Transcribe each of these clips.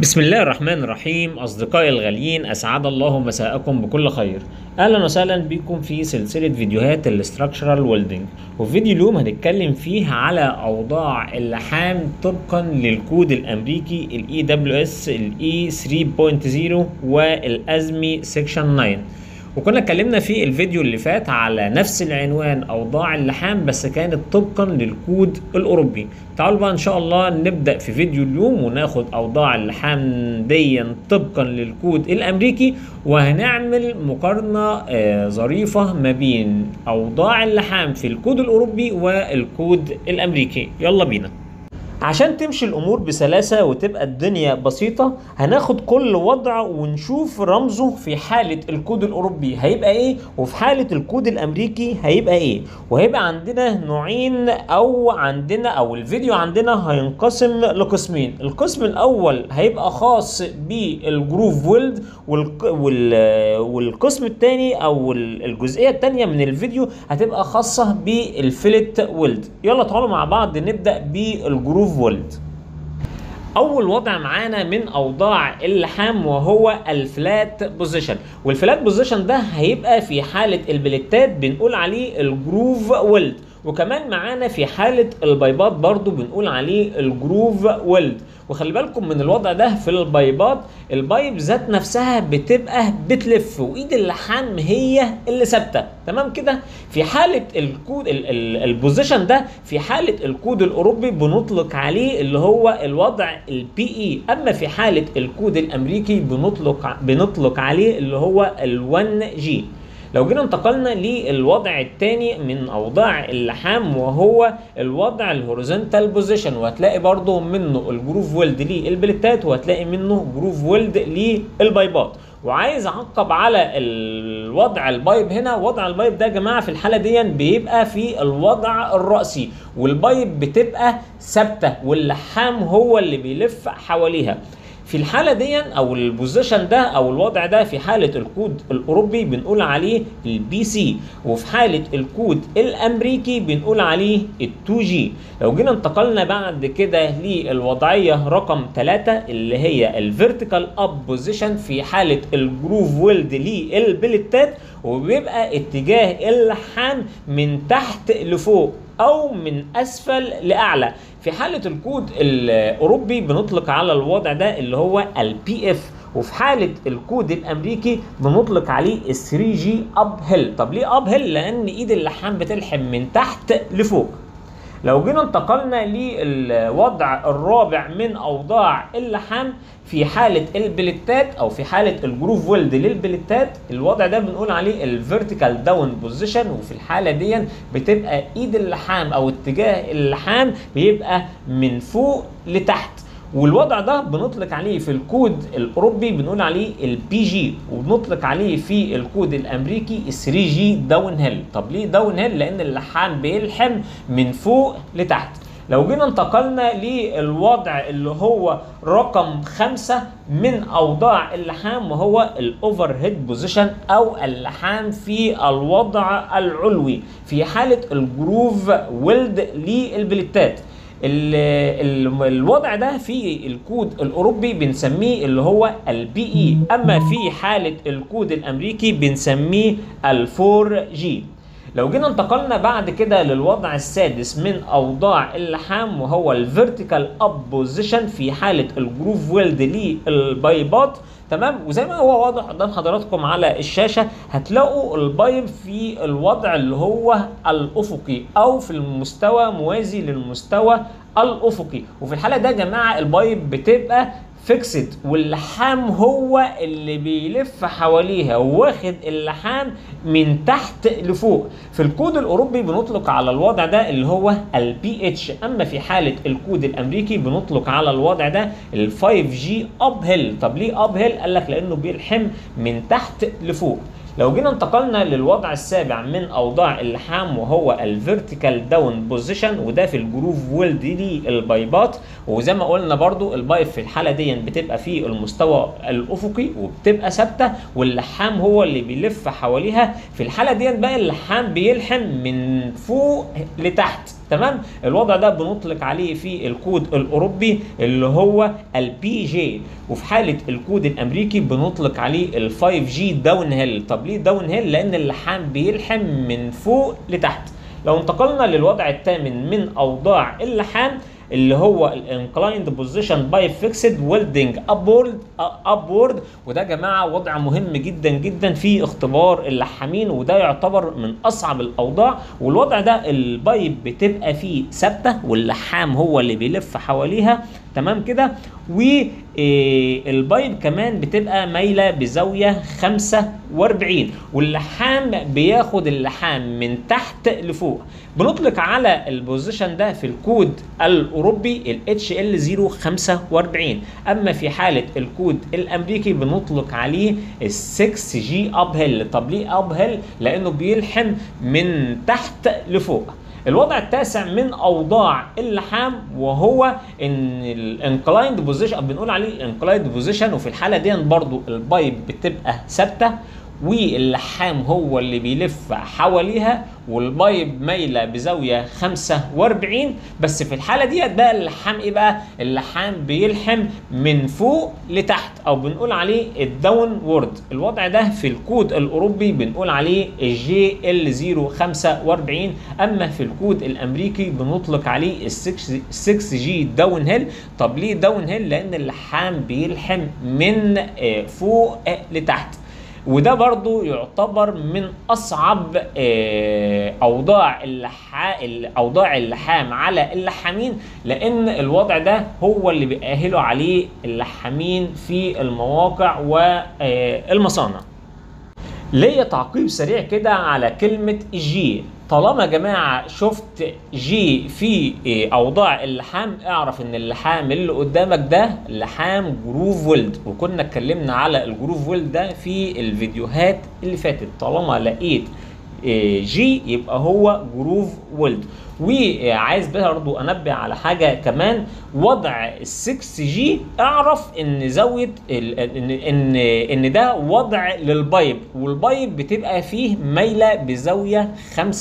بسم الله الرحمن الرحيم أصدقائي الغاليين أسعد الله مساءكم بكل خير أهلا وسهلا بكم في سلسلة فيديوهات الاستراكشرال ويلدنج وفي فيديو اليوم هنتكلم فيه على أوضاع اللحام طبقا للكود الأمريكي ال EWS ال E 3.0 والأزمي سيكشن 9 وكنا اتكلمنا في الفيديو اللي فات على نفس العنوان اوضاع اللحام بس كانت طبقا للكود الاوروبي تعالوا بقى ان شاء الله نبدا في فيديو اليوم وناخد اوضاع اللحام ديا طبقا للكود الامريكي وهنعمل مقارنه آه ظريفه ما بين اوضاع اللحام في الكود الاوروبي والكود الامريكي يلا بينا عشان تمشي الامور بسلاسه وتبقى الدنيا بسيطه هناخد كل وضع ونشوف رمزه في حاله الكود الاوروبي هيبقى ايه وفي حاله الكود الامريكي هيبقى ايه وهيبقى عندنا نوعين او عندنا او الفيديو عندنا هينقسم لقسمين القسم الاول هيبقى خاص بالجروف ويلد والق... وال... والقسم الثاني او الجزئيه الثانيه من الفيديو هتبقى خاصه بالفلت ويلد يلا تعالوا مع بعض نبدا بالجروف ويلد اول وضع معانا من اوضاع اللحام وهو الفلات بوزيشن والفلات بوزيشن ده هيبقى في حاله البليتات بنقول عليه الجروف ويلد وكمان معانا في حالة البايبات برضو بنقول عليه الجروف ويلد وخلي بالكم من الوضع ده في البايبات البايب ذات نفسها بتبقى بتلف وايد اللحام هي اللي ثابته تمام كده في حاله الكود البوزيشن ده في حاله الكود الاوروبي بنطلق عليه اللي هو الوضع البي اي اما في حاله الكود الامريكي بنطلق بنطلق عليه اللي هو ال1 جي لو جينا انتقلنا للوضع الثاني من اوضاع اللحام وهو الوضع الهوريزونتال بوزيشن وهتلاقي برضو منه الجروف ويلد للبلتات وهتلاقي منه جروف ويلد للبايبات وعايز اعقب على الوضع البايب هنا وضع البايب ده يا جماعه في الحاله دي بيبقى في الوضع الراسي والبايب بتبقى ثابته واللحام هو اللي بيلف حواليها في الحالة دي أو البوزيشن ده أو الوضع ده في حالة الكود الأوروبي بنقول عليه البي سي وفي حالة الكود الأمريكي بنقول عليه ال2 جي لو جينا انتقلنا بعد كده للوضعية رقم 3 اللي هي الفيرتيكال اب بوزيشن في حالة الجروف ويلد للبلتات وبيبقى اتجاه اللحام من تحت لفوق او من اسفل لاعلى في حاله الكود الاوروبي بنطلق على الوضع ده اللي هو البي اف وفي حاله الكود الامريكي بنطلق عليه ال 3 جي اب هيل طب ليه اب هيل لان ايد اللحام بتلحم من تحت لفوق لو جينا انتقلنا للوضع الرابع من اوضاع اللحام في حالة البلتات او في حالة الجروف ويلد للبلتات الوضع ده بنقول عليه الفيرتيكال داون بوزيشن وفي الحالة دي بتبقى ايد اللحام او اتجاه اللحام بيبقى من فوق لتحت والوضع ده بنطلق عليه في الكود الاوروبي بنقول عليه البي جي وبنطلق عليه في الكود الامريكي ال 3 جي داون هيل طب ليه داون هيل لان اللحام بيلحم من فوق لتحت لو جينا انتقلنا للوضع اللي هو رقم خمسة من أوضاع اللحام وهو الأوفر هيد بوزيشن أو اللحام في الوضع العلوي في حالة الجروف ويلد للبلتات ال ال الوضع ده في الكود الاوروبي بنسميه اللي هو البي اي اما في حاله الكود الامريكي بنسميه الفور جي لو جينا انتقلنا بعد كده للوضع السادس من اوضاع اللحام وهو الفيرتيكال اب بوزيشن في حاله الجروف ويلد للبايبات تمام وزي ما هو واضح قدام حضراتكم على الشاشه هتلاقوا البايب في الوضع اللي هو الافقي او في المستوى موازي للمستوى الافقي وفي الحاله ده يا جماعه البايب بتبقى فيكسد واللحام هو اللي بيلف حواليها واخد اللحام من تحت لفوق في الكود الاوروبي بنطلق على الوضع ده اللي هو البي اتش اما في حاله الكود الامريكي بنطلق على الوضع ده ال 5 جي اب هيل طب ليه اب هيل قال لك لانه بيلحم من تحت لفوق لو جينا انتقلنا للوضع السابع من اوضاع اللحام وهو الفيرتيكال داون بوزيشن وده في الجروف ويلد للبايبات وزي ما قلنا برضو البايب في الحاله دي بتبقى في المستوى الافقي وبتبقى ثابته واللحام هو اللي بيلف حواليها في الحاله دي بقى اللحام بيلحم من فوق لتحت تمام الوضع ده بنطلق عليه في الكود الاوروبي اللي هو البي جي وفي حاله الكود الامريكي بنطلق عليه ال 5 جي داون هيل طب ليه داون هيل لان اللحام بيلحم من فوق لتحت لو انتقلنا للوضع الثامن من اوضاع اللحام اللي هو الانكلايند بوزيشن باي فيكسد ويلدنج ابورد ابورد وده يا جماعه وضع مهم جدا جدا في اختبار اللحامين وده يعتبر من اصعب الاوضاع والوضع ده البايب بتبقى فيه ثابته واللحام هو اللي بيلف حواليها تمام كده والبايب كمان بتبقى مايله بزاويه 45 واللحام بياخد اللحام من تحت لفوق بنطلق على البوزيشن ده في الكود الاوروبي ال HL 045 اما في حاله الكود الامريكي بنطلق عليه ال 6 جي اب هيل طب ليه اب هيل لانه بيلحم من تحت لفوق الوضع التاسع من اوضاع اللحام وهو ان الانكلايند بوزيشن بنقول عليه الانكلايند بوزيشن وفي الحاله دي برضو البايب بتبقى ثابته واللحام هو اللي بيلف حواليها والبايب مايله بزاويه 45 بس في الحاله ديت بقى اللحام ايه بقى؟ اللحام بيلحم من فوق لتحت او بنقول عليه الداون وورد الوضع ده في الكود الاوروبي بنقول عليه الجي ال 045 اما في الكود الامريكي بنطلق عليه ال 6 جي داون هيل طب ليه داون هيل؟ لان اللحام بيلحم من فوق لتحت وده برضو يعتبر من اصعب اوضاع اللحا... اوضاع اللحام على اللحامين لان الوضع ده هو اللي بيأهلوا عليه اللحامين في المواقع والمصانع ليا تعقيب سريع كده على كلمة جي طالما يا جماعة شفت جي في أوضاع اللحام اعرف إن اللحام اللي قدامك ده لحام جروف ويلد وكنا اتكلمنا على الجروف ويلد ده في الفيديوهات اللي فاتت طالما لقيت جي يبقى هو جروف ويلد وعايز برضو انبه على حاجه كمان وضع ال 6 جي اعرف ان زاويه ان ان ان ده وضع للبايب والبايب بتبقى فيه مايله بزاويه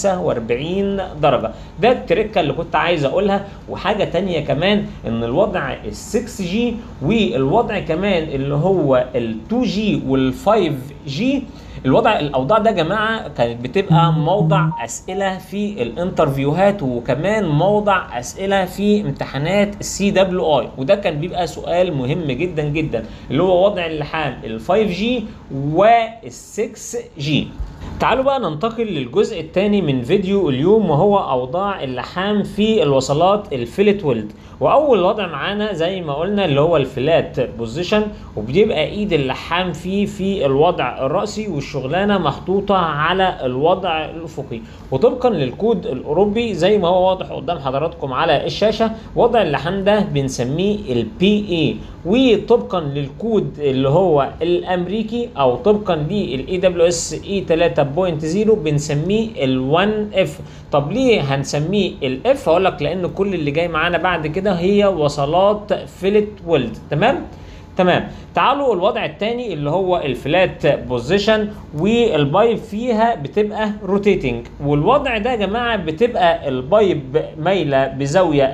45 درجه ده التركه اللي كنت عايز اقولها وحاجه تانية كمان ان الوضع ال 6 جي والوضع كمان اللي هو ال 2 جي وال 5 جي الوضع الاوضاع ده يا جماعه كانت بتبقى موضع اسئله في الانترفيوهات وكمان موضع اسئله في امتحانات السي دبليو اي وده كان بيبقى سؤال مهم جدا جدا اللي هو وضع اللحام ال 5 جي وال 6 جي تعالوا بقى ننتقل للجزء الثاني من فيديو اليوم وهو اوضاع اللحام في الوصلات الفيلت ويلد واول وضع معانا زي ما قلنا اللي هو الفلات بوزيشن وبيبقى ايد اللحام فيه في الوضع الراسي والشغلانه محطوطه على الوضع الافقي وطبقا للكود الاوروبي زي ما هو واضح قدام حضراتكم على الشاشه وضع اللحام ده بنسميه البي اي وطبقا للكود اللي هو الامريكي او طبقا للاي دبليو اس اي 3.0 بنسميه ال1 اف طب ليه هنسميه الاف اقول لك لان كل اللي جاي معانا بعد كده هي وصلات فيلت ويلد تمام تمام تعالوا الوضع الثاني اللي هو الفلات بوزيشن والبايب فيها بتبقى روتيتنج والوضع ده يا جماعه بتبقى البايب مايله بزاويه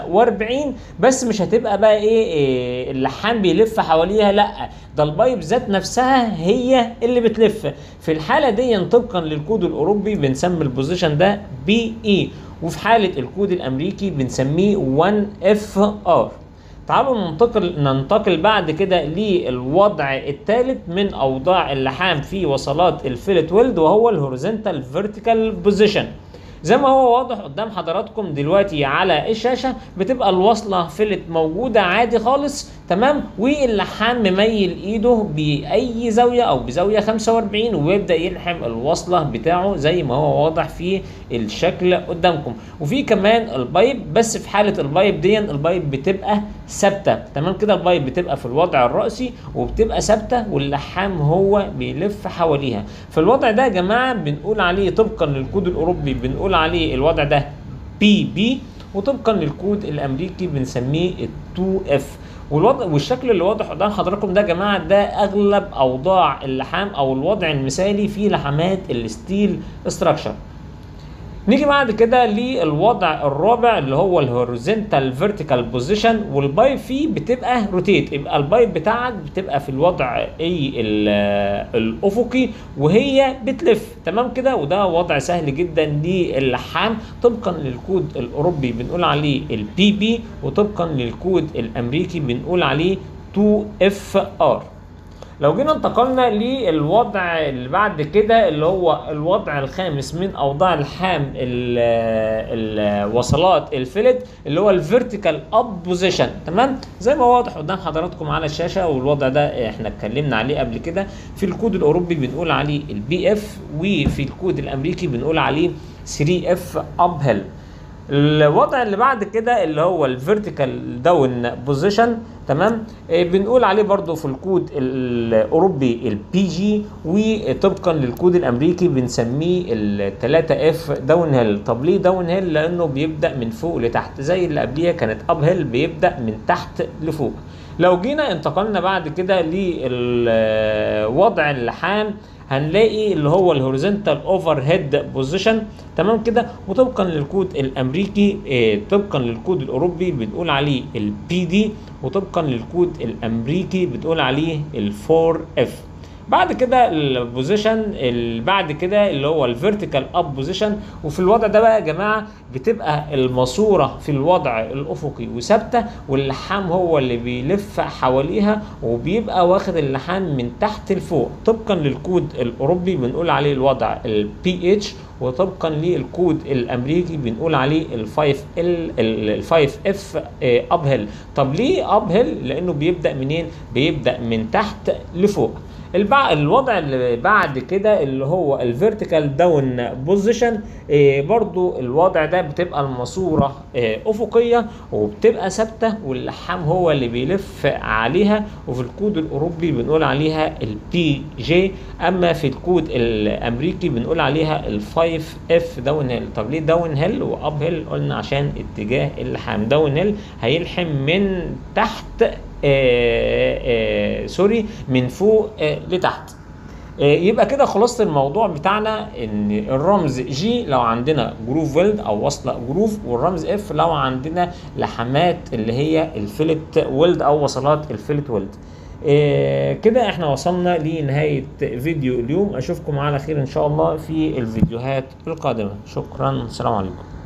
45 بس مش هتبقى بقى ايه, إيه اللحام بيلف حواليها لا ده البايب ذات نفسها هي اللي بتلف في الحاله دي طبقا للكود الاوروبي بنسمي البوزيشن ده بي اي وفي حاله الكود الامريكي بنسميه 1 اف ار تعالوا ننتقل ننتقل بعد كده للوضع الثالث من اوضاع اللحام في وصلات الفيلت ويلد وهو الهوريزونتال فيرتيكال بوزيشن زي ما هو واضح قدام حضراتكم دلوقتي على الشاشه بتبقى الوصله فيلت موجوده عادي خالص تمام واللحام مميل ايده باي زاويه او بزاويه 45 ويبدا يلحم الوصله بتاعه زي ما هو واضح في الشكل قدامكم وفي كمان البايب بس في حاله البايب دي البايب بتبقى ثابته تمام كده البايب بتبقى في الوضع الراسي وبتبقى ثابته واللحام هو بيلف حواليها في الوضع ده يا جماعه بنقول عليه طبقا للكود الاوروبي بنقول عليه الوضع ده بي بي وطبقا للكود الامريكي بنسميه ال 2 اف والوضع والشكل اللي واضح قدام حضراتكم ده يا جماعه ده اغلب اوضاع اللحام او الوضع المثالي في لحامات الستيل ستراكشر نيجي بعد كده للوضع الرابع اللي هو الهوريزونتال فيرتيكال بوزيشن والبايب فيه بتبقى روتيت يبقى البايب بتاعك بتبقى في الوضع ايه ال- الافقي وهي بتلف تمام كده وده وضع سهل جدا للحام طبقا للكود الاوروبي بنقول عليه البي بي وطبقا للكود الامريكي بنقول عليه 2 اف ار لو جينا انتقلنا للوضع اللي بعد كده اللي هو الوضع الخامس من اوضاع الحام ال- الوصلات الفلت اللي هو الفيرتيكال اب بوزيشن تمام زي ما واضح قدام حضراتكم على الشاشه والوضع ده احنا اتكلمنا عليه قبل كده في الكود الاوروبي بنقول عليه البي اف وفي الكود الامريكي بنقول عليه 3 اف اب هيل الوضع اللي بعد كده اللي هو الفيرتيكال داون بوزيشن تمام آه، بنقول عليه برضو في الكود الاوروبي البي جي وطبقا للكود الامريكي بنسميه ال 3 اف داون هيل طب ليه داون هيل لانه بيبدا من فوق لتحت زي اللي قبليها كانت اب هيل بيبدا من تحت لفوق لو جينا انتقلنا بعد كده للوضع اللحام هنلاقي اللي هو الهوريزونتال اوفر هيد بوزيشن تمام كده وطبقا للكود الامريكي آه، طبقا للكود الاوروبي بنقول عليه البي دي وطبقا للكود الامريكي بتقول عليه الفور اف بعد كده البوزيشن اللي بعد كده اللي هو الفيرتيكال اب بوزيشن وفي الوضع ده بقى يا جماعه بتبقى الماسوره في الوضع الافقي وثابته واللحام هو اللي بيلف حواليها وبيبقى واخد اللحام من تحت لفوق طبقا للكود الاوروبي بنقول عليه الوضع البي اتش وطبقا للكود الامريكي بنقول عليه ال 5 ال ال 5 اف اب هيل طب ليه اب هيل لانه بيبدا منين بيبدا من تحت لفوق البع... الوضع اللي بعد كده اللي هو الفيرتيكال داون بوزيشن برضو الوضع ده بتبقى الماسوره آه، افقيه وبتبقى ثابته واللحام هو اللي بيلف عليها وفي الكود الاوروبي بنقول عليها البي جي اما في الكود الامريكي بنقول عليها ال 5 اف داون هيل طب ليه داون هيل واب هيل قلنا عشان اتجاه اللحام داون هيل هيلحم من تحت آه آه سوري من فوق آه لتحت آه، يبقى كده خلاصة الموضوع بتاعنا ان الرمز جي لو عندنا جروف ويلد او وصلة جروف والرمز اف لو عندنا لحمات اللي هي الفيلت ويلد او وصلات الفيلت ويلد آه، كده احنا وصلنا لنهاية فيديو اليوم اشوفكم على خير ان شاء الله في الفيديوهات القادمة شكرا السلام عليكم